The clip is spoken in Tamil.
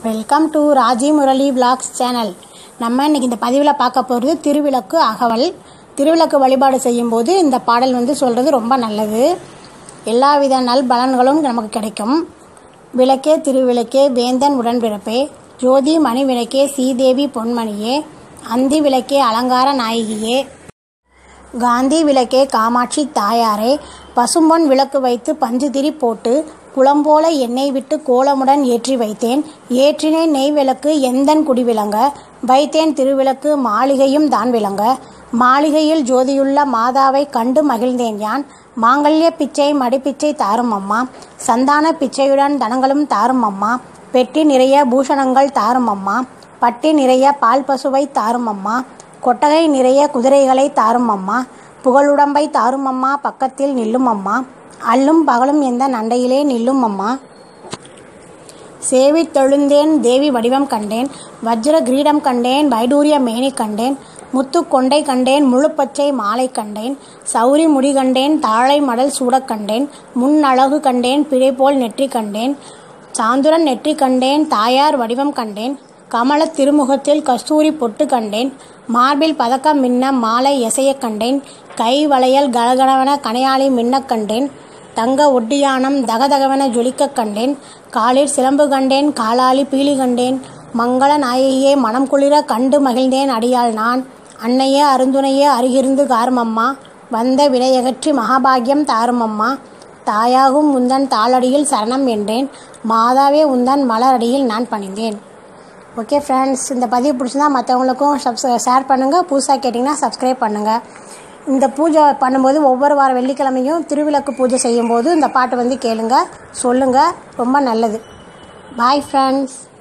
welcome to Raji Murali vlogs channel நம்ம இன்னைக்கு இந்த பதிவில் பார்க்க போகிறது திருவிளக்கு அகவல் திருவிளக்கு வழிபாடு செய்யும்போது இந்த பாடல் வந்து சொல்கிறது ரொம்ப நல்லது எல்லா வித நல் பலன்களும் நமக்கு கிடைக்கும் விளக்கே திருவிளக்கே வேந்தன் உடன்பிறப்பே ஜோதி மணி விளக்கே சீதேவி பொன்மணியே அந்தி விளக்கே அலங்கார நாயகியே காந்தி விளக்கே காமாட்சி தாயாரே பசும்பொன் விளக்கு வைத்து பஞ்சு திரி போட்டு குளம்போல எண்ணெய் விட்டு கோலமுடன் ஏற்றி வைத்தேன் ஏற்றினேன் நெய் விளக்கு எந்தன் குடி விளங்க வைத்தேன் திருவிளக்கு மாளிகையும் தான் விளங்க மாளிகையில் ஜோதியுள்ள மாதாவை கண்டு மகிழ்ந்தேன் யான் மாங்கல்ய பிச்சை மடிப்பிச்சை தாரும் அம்மா சந்தான பிச்சையுடன் தனங்களும் தாரும் அம்மா பெட்டி நிறைய பூஷணங்கள் தாரும் அம்மா பட்டி நிறைய பால் பசுவை தாரும் அம்மா கொட்டகை நிறைய குதிரைகளை தாரும் அம்மா புகழுடம்பை தாரும் அம்மா பக்கத்தில் நில்லும் அம்மா அல்லும் பகலும் எந்த நண்டையிலே நில்லும் அம்மா சேவித் தெழுந்தேன் தேவி வடிவம் கண்டேன் வஜ்ர கிரீடம் கண்டேன் வைடூரிய மேனி கண்டேன் முத்து கொண்டை கண்டேன் முழுப்பச்சை மாலை கண்டேன் சௌரி முடி கண்டேன் தாழை மடல் சூடக் கண்டேன் முன் அழகு கண்டேன் பிழை போல் நெற்றி கண்டேன் சாந்துரன் நெற்றி கண்டேன் தாயார் வடிவம் கண்டேன் கமல திருமுகத்தில் கஸ்தூரி பொட்டு கண்டேன் மார்பில் பதக்கம் மின்ன மாலை எசையக் கண்டேன் கை வளையல் கலகலவன கனையாளி மின்னக் கண்டேன் தங்க ஒட்டியானம் தகதகவென ஜொலிக்கக் கண்டேன் காலில் சிலம்பு கண்டேன் காலாளி பீலி கண்டேன் மங்கள நாயகியே மனம் குளிர கண்டு மகிழ்ந்தேன் அடியாள் நான் அன்னையே அருந்துணையே அருகிருந்து காருமம்மா வந்த வினையகற்றி மகாபாகியம் தாருமம்மா தாயாகும் உந்தன் தாளடியில் சரணம் என்றேன் மாதாவே உந்தன் மலரடியில் நான் பணிந்தேன் ஓகே ஃப்ரெண்ட்ஸ் இந்த பதிவு பிடிச்சிருந்தா மற்றவங்களுக்கும் சப்ஸ் ஷேர் பண்ணுங்கள் புதுசாக கேட்டிங்கன்னா சப்ஸ்கிரைப் பண்ணுங்கள் இந்த பூஜை பண்ணும்போது ஒவ்வொரு வார வெள்ளிக்கிழமையும் திருவிளக்கு பூஜை செய்யும்போது இந்த பாட்டு வந்து கேளுங்க சொல்லுங்கள் ரொம்ப நல்லது பாய் ஃப்ரெண்ட்ஸ்